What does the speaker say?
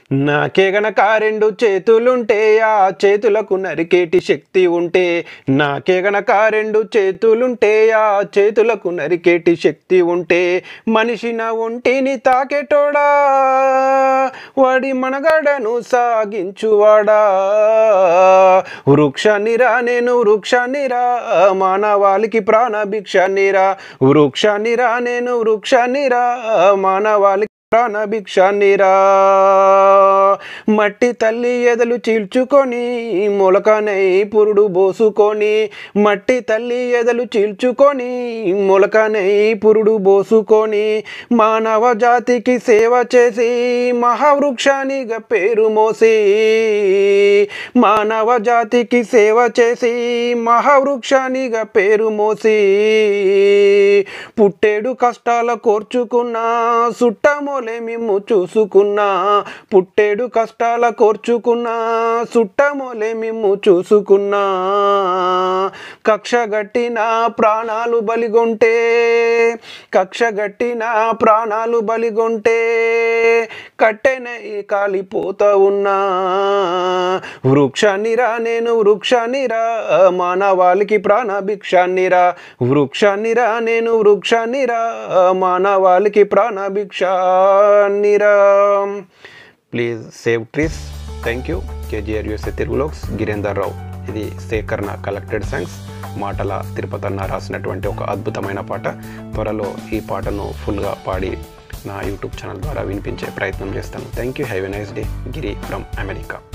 నాకే గనక రెండు చేతులుంటే ఆ చేతులకు నరికేటి శక్తి ఉంటే నాకే గనక రెండు చేతులుంటే ఆ చేతులకు నరికేటి శక్తి ఉంటే మనిషి నా ఒంటిని తాకేటోడా వాడి మనగడను సాగించువాడా వృక్షాన్నిరా నేను వృక్షాన్నిరా మానవాళికి ప్రాణభిక్షాన్నిరా వృక్షాన్నిరా నేను వృక్షాన్నిరా మానవాళికి ప్రాణభిక్షాన్నిరా మట్టి తల్లి ఎదలు చీల్చుకొని మొలకనై పురుడు బోసుకొని మట్టి తల్లి ఎదలు చీల్చుకొని మొలకనై పురుడు బోసుకొని మానవ జాతికి సేవ చేసి మహావృక్షానిగా పేరు మోసి మానవ జాతికి సేవ చేసి మహావృక్షానిగా పేరు మోసి పుట్టేడు కష్టాల కోర్చుకున్నా సుట్టమోలే మిమ్ము చూసుకున్నా పుట్టేడు కష్టాల కోర్చుకున్నా సుట్టమోలే మిమ్ము చూసుకున్నా కక్ష గట్టిన ప్రాణాలు బలిగొంటే కక్ష గట్టిన ప్రాణాలు బలిగొంటే కట్టెనై కాలిపోతా ఉన్నా వృక్షాన్నిరా నేను వృక్షాన్నిరా మానవాళికి ప్రాణభిక్షాన్నిరా వృక్షాన్నిరా నేను వృక్షాన్నిరా మానవాళికి ప్రాణభిక్షాన్నిరా please save trees thank you K G R U S A తెలుగులోక్స్ గిరేందర్ రావు ఇది సేకరణ కలెక్టెడ్ సాంగ్స్ మాటల తిరుపతన్న రాసినటువంటి ఒక అద్భుతమైన పాట త్వరలో ఈ పాటను ఫుల్గా పాడి నా యూట్యూబ్ ఛానల్ ద్వారా వినిపించే ప్రయత్నం చేస్తాను thank you have a nice day Giri from America